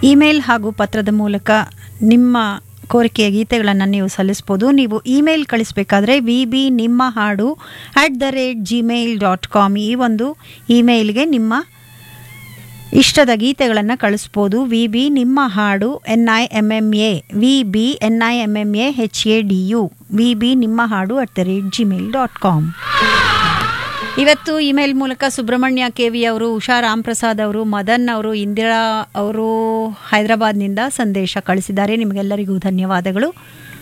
email ಹಾಗೂ ಪತ್ರದ ಮೂಲಕ ನಿಮ್ಮ ಕೋರಿಕೆಯ ಗೀತೆಗಳನ್ನು ನೀವು ಸಲ್ಲಿಸ್ಬೋದು ನೀವು ಇಮೇಲ್ ಕಳಿಸಬೇಕಾದ್ರೆ ವಿ ಬಿ ನಿಮ್ಮ ಹಾಡು at the rate Gmail dot com ಈ ಒಂದು ಇಮೇಲ್ಗೆ ನಿಮ್ಮ ಇಷ್ಟದ ಗೀತೆಗಳನ್ನು ಕಳಿಸ್ಬೋದು ವಿ ಬಿ ನಿಮ್ಮ ಹಾಡು N I M M A V B N I M M A H A D U V B ನಿಮ್ಮ ಹಾಡು at the rate Gmail dot com ಇವತ್ತು ಇಮೇಲ್ ಮೂಲಕ ಸುಬ್ರಹ್ಮಣ್ಯ ಕೆ ವಿ ಅವರು ಉಷಾ ರಾಮ್ಪ್ರಸಾದ್ ಅವರು ಮದನ್ ಅವರು ಇಂದಿರಾ ಅವರು ಹೈದರಾಬಾದ್ನಿಂದ ಸಂದೇಶ ಕಳಿಸಿದ್ದಾರೆ ನಿಮಗೆಲ್ಲರಿಗೂ ಧನ್ಯವಾದಗಳು